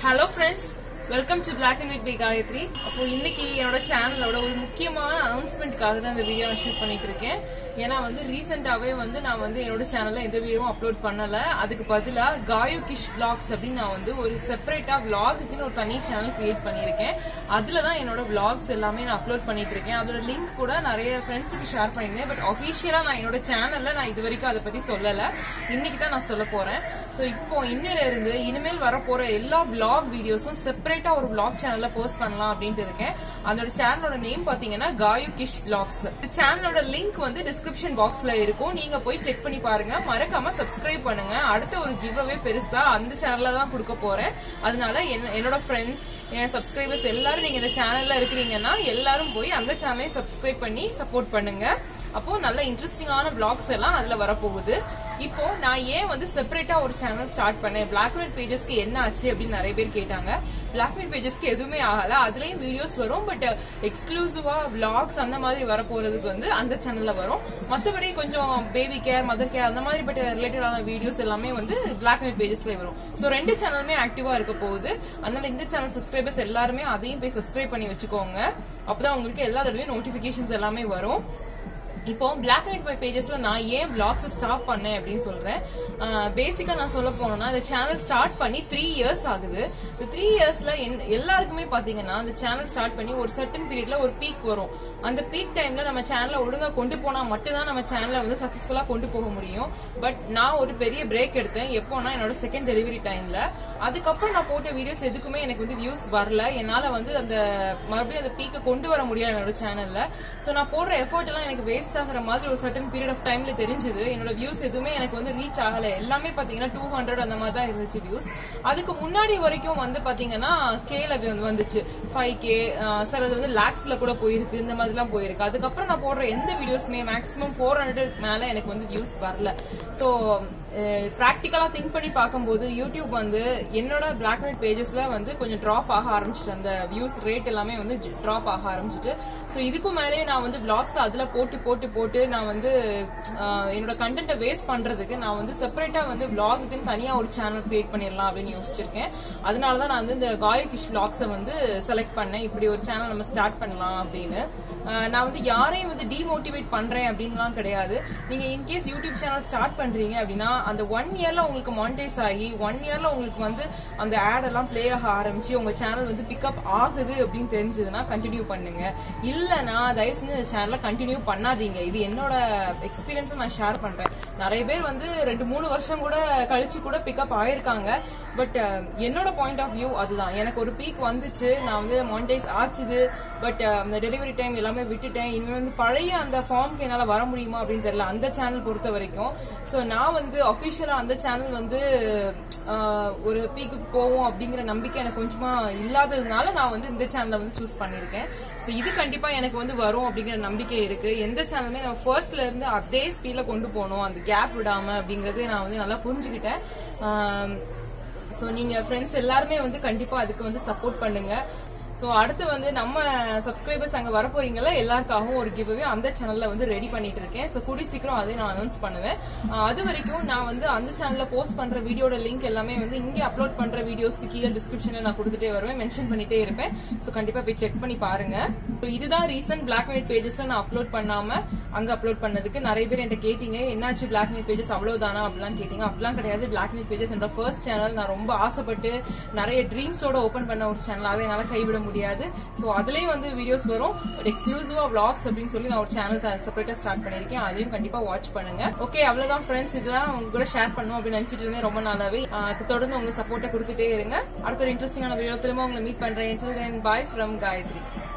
hello friends welcome to black and white by Gayathri அப்போ இன்னைக்கு என்னோட சேனலோட ஒரு முக்கியமான அனௌன்ஸ்மெண்ட்காக தான் இந்த வீடியோ ஷூட் பண்ணிட்டு இருக்கேன் ஏன்னா வந்து ரீசெண்டாவே வந்து நான் வந்து என்னோட சேனல்ல எந்த வீடியோவும் அப்லோட் பண்ணல அதுக்கு பதிலா காயு கிஷ் vlogs அப்படின்னு நான் வந்து ஒரு செப்பரேட்டா vlogக்குன்னு ஒரு தனி சேனல் கிரியேட் பண்ணியிருக்கேன் அதுல தான் என்னோட vlogs எல்லாமே நான் அப்லோட் பண்ணிட்டு இருக்கேன் அதோட லிங்க் கூட நிறைய ஃப்ரெண்ட்ஸுக்கு ஷேர் பண்ணிருந்தேன் பட் அஃபிஷியலா நான் என்னோட சேனல்ல நான் இது வரைக்கும் அதை பத்தி சொல்லல இன்னைக்கு தான் நான் சொல்ல போறேன் சோ இப்போ இன்னையில இருந்து இனிமேல் வரப்போற எல்லா vlog வீடியோஸும் செப்பரேட்டா ஒரு vlog சேனல்ல போஸ்ட் பண்ணலாம் அப்படின்ட்டு இருக்கேன் அதோட சேனலோட நேம் பாத்தீங்கன்னா காயு கிஷ் vlogs இந்த சேனலோட லிங்க் வந்து டிஸ்கிரிப்ஷன் பாக்ஸ்ல இருக்கும் நீங்க போய் செக் பண்ணி பாருங்க மறக்காம சப்ஸ்கிரைப் பண்ணுங்க அடுத்த ஒரு கிவ் அவே பெருசா அந்த சேனல்ல தான் கொடுக்க போறேன் அதனால என்ன- என்னோட ஃப்ரெண்ட்ஸ் என் சப்ஸ்கிரைபர்ஸ் எல்லாரும் நீங்க இந்த சேனல்ல இருக்கிறீங்கன்னா எல்லாரும் போய் அந்த சேனலை சப்ஸ்கிரைப் பண்ணி சப்போர்ட் பண்ணுங்க அப்போ நல்ல இன்ட்ரெஸ்டிங்கான vlogs எல்லாம் அதுல வரப்போகுது இப்போ நான் ஏன் வந்து செப்பரேட்டா ஒரு சேனல் ஸ்டார்ட் பண்ணேன் பிளாக் அண்ட் பேஜஸ்க்கு என்ன ஆச்சு அப்படின்னு நிறைய பேர் கேட்டாங்க பிளாக் அண்ட் பேஜஸ்க்கு எதுவுமே ஆகல அதுலயும் வீடியோஸ் வரும் பட் எக்ஸ்க்ளூசிவா vlogs அந்த மாதிரி வர போறதுக்கு வந்து அந்த சேனல்ல வரும் மத்தபடி கொஞ்சம் பேபி கேர் மதர் கேர் அந்த மாதிரி பட் ரிலேட்டடான வீடியோஸ் எல்லாமே வந்து பிளாக் அண்ட் பேஜஸ்ல வரும் சோ ரெண்டு சேனலுமே ஆக்டிவா இருக்க போகுது அதனால இந்த சேனல் சப்ஸ்கிரைபர்ஸ் எல்லாருமே அதையும் போய் சப்ஸ்கிரைப் பண்ணி வச்சுக்கோங்க அப்பதான் உங்களுக்கு எல்லா தடவையும் நோட்டிபிகேஷன்ஸ் எல்லாமே வரும் இப்போ பிளாக் அண்ட் ஒயிட் பேஜஸ்ல நான் ஏன் vlogs ஸ்டாப் பண்ணேன் அப்படின்னு சொல்றேன் பேசிக்கா நான் சொல்ல போனோம்னா இந்த சேனல் ஸ்டார்ட் பண்ணி த்ரீ இயர்ஸ் ஆகுது இந்த த்ரீ இயர்ஸ்ல எல்லாருக்குமே பாத்தீங்கன்னா அந்த சேனல் ஸ்டார்ட் பண்ணி ஒரு சர்டன் பீரியட்ல ஒரு பீக் வரும் அந்த பீக் டைம்ல நம்ம சேனலை ஒழுங்கா கொண்டு போனா மட்டும்தான் நம்ம சேனலை வந்து சக்சஸ்ஃபுல்லா கொண்டு போக முடியும் பட் நான் ஒரு பெரிய பிரேக் எடுத்தேன் எப்போனா என்னோட செகண்ட் டெலிவரி டைம்ல அதுக்கப்புறம் நான் போட்ட வீடியோஸ் எதுக்குமே எனக்கு வந்து வியூஸ் வரல என்னால வந்து அந்த மறுபடியும் அந்த பீக்கை கொண்டு வர முடியல என்னோட சேனல்ல சோ நான் போடுற எஃபர்ட் எல்லாம் எனக்கு வேஸ்ட் ஆகுற மாதிரி ஒரு சர்டன் பீரியட் ஆஃப் டைம்ல தெரிஞ்சது என்னோட வியூஸ் எதுவுமே எனக்கு வந்து ரீச் ஆகல எல்லாமே பாத்தீங்கன்னா டூ ஹண்ட்ரட் அந்த மாதிரி தான் இருந்துச்சு வியூஸ் அதுக்கு முன்னாடி வரைக்கும் வந்து பாத்தீங்கன்னா கேல வந்துச்சு ஃபைவ் கே சார் அது வந்து லேக்ஸ்ல கூட போயிருக்கு இந்த மாதிரிலாம் போயிருக்கு அதுக்கப்புறம் நான் போடுற எந்த வீடியோஸுமே மேக்ஸிமம் ஃபோர் ஹண்ட்ரட் மேல எனக்கு வந்து வியூஸ் வரல சோ ப்ராக்டிக்கலா திங்க் பண்ணி பார்க்கும்போது யூடியூப் வந்து என்னோட பிளாக் அண்ட் பேஜஸ்ல வந்து கொஞ்சம் டிராப் ஆக ஆரம்பிச்சிட்டு அந்த வியூஸ் ரேட் எல்லாமே வந்து டிராப் ஆக ஆரம்பிச்சிட்டு ஸோ இதுக்கு மேலே நான் வந்து பிளாக்ஸ் அதுல போட்டு போட்டு போட்டு நான் வந்து அஹ், என்னோட கண்டென்ட்டை வேஸ்ட் பண்றதுக்கு நான் வந்து செப்பரேட்டா வந்து vlogக்குன்னு தனியா ஒரு சேனல் கிரியேட் பண்ணிடலாம் அப்படின்னு யோசிச்சிருக்கேன் அதனாலதான் நான் வந்து இந்த காய கிஷ் vlogs-அ வந்து செலக்ட் பண்ணேன் இப்படி ஒரு சேனல் நம்ம ஸ்டார்ட் பண்ணலாம் அப்படின்னு அஹ், நான் வந்து யாரையும் வந்து டிமோட்டிவேட் பண்றேன் அப்படின்லாம் கிடையாது நீங்க இன்கேஸ் யூடியூப் சேனல் ஸ்டார்ட் பண்றீங்க அப்படின்னா அந்த ஒன் இயர்ல உங்களுக்கு மானிடைஸ் ஆகி ஒன் இயர்ல உங்களுக்கு வந்து அந்த ஆட் எல்லாம் ப்ளே ஆக ஆரம்பிச்சு உங்க சேனல் வந்து பிக்கப் ஆகுது அப்படின்னு தெரிஞ்சதுன்னா கண்டினியூ பண்ணுங்க இல்லனா தயவு செஞ்சு இந்த சேனலை கண்டினியூ பண்ணாதீங்க இது என்னோட எக்ஸ்பீரியன்ஸ் நான் ஷேர் பண்றேன் நிறைய பேர் வந்து ரெண்டு மூணு வருஷம் கூட கழிச்சு கூட பிக்கப் ஆயிருக்காங்க பட் என்னோட பாயிண்ட் ஆஃப் வியூ அதுதான் எனக்கு ஒரு பீக் வந்துச்சு நான் வந்து மானிடைஸ் ஆச்சுது பட் அந்த டெலிவரி டைம் எல்லாமே விட்டுட்டேன் இனிமே வந்து பழைய அந்த ஃபார்ம்க்கு என்னால வர முடியுமா அப்படின்னு தெரியல அந்த சேனல் பொறுத்த வரைக்கும் சோ நான் வந்து அபிஷியலா அந்த சேனல் வந்து ஆஹ், ஒரு பீக்குக்கு போவோம் அப்படிங்கிற நம்பிக்கை எனக்கு கொஞ்சமா இல்லாததுனால நான் வந்து இந்த சேனலை வந்து சூஸ் பண்ணிருக்கேன் சோ இது கண்டிப்பா எனக்கு வந்து வரும் அப்படிங்கிற நம்பிக்கை இருக்கு எந்த சேனலுமே நம்ம ஃபர்ஸ்ட்ல இருந்து அதே ஸ்பீட்ல கொண்டு போகணும் அந்த கேப் விடாம அப்படிங்கறது நான் வந்து நல்லா புரிஞ்சுக்கிட்டேன் ஆஹ், சோ நீங்க ஃப்ரெண்ட்ஸ் எல்லாருமே வந்து கண்டிப்பா அதுக்கு வந்து சப்போர்ட் பண்ணுங்க சோ அடுத்து வந்து நம்ம சப்ஸ்கிரைபர்ஸ் அங்க வர போறீங்களா எல்லாருக்காகவும் ஒரு கிவ்வே அந்த சேனல்ல வந்து ரெடி பண்ணிட்டு இருக்கேன் சோ கூடி சீக்கிரம் அதை நான் அனௌன்ஸ் பண்ணுவேன் ஆஹ் அது வரைக்கும் நான் வந்து அந்த சேனல்ல போஸ்ட் பண்ற வீடியோட லிங்க் எல்லாமே வந்து இங்க அப்லோட் பண்ற வீடியோஸ்க்கு கீழே டிஸ்கிரிப்ஷன்ல நான் கொடுத்துட்டே வருவேன் மென்ஷன் பண்ணிட்டே இருப்பேன் சோ கண்டிப்பா போய் செக் பண்ணி பாருங்க So இதுதான் reason black and white pages நான் அப்லோட் பண்ணாம அங்க அப்லோட் பண்ணதுக்கு நிறைய பேர் என்கிட்ட கேட்டீங்க என்னாச்சு பிளாக் அண்ட் ஒயிட் பேஜஸ் அவ்வளவுதானா அப்படிலாம் கேட்டீங்க அப்படிலாம் கிடையாது பிளாக் அண்ட் ஒயிட் பேஜஸ் என்னோட ஃபர்ஸ்ட் சேனல் நான் ரொம்ப ஆசைப்பட்டு நிறைய ட்ரீம்ஸோட ஓபன் பண்ண ஒரு சேனல் அதை என்னால கைவிட முடியாது சோ அதுலயும் வந்து வீடியோஸ் வரும் பட் எக்ஸ்க்ளூசிவா vlogs அப்படின்னு சொல்லி நான் ஒரு சேனல் செப்பரேட்டா ஸ்டார்ட் பண்ணிருக்கேன் அதையும் கண்டிப்பா வாட்ச் பண்ணுங்க ஓகே அவ்வளவுதான் ஃப்ரெண்ட்ஸ் இதெல்லாம் உங்க கூட ஷேர் பண்ணும் அப்படின்னு நினைச்சிட்டு இருந்தேன் ரொம்ப நாளாவே ஆஹ் தொடர்ந்து உங்க சப்போர்ட்டை கொடுத்துட்டே இருங்க அடுத்த ஒரு இன்ட்ரெஸ்டிங்கான வீடியோ திரும்ப உங்களை மீட் பண்றேன் பாய் ஃப்ரம் காயத்ரி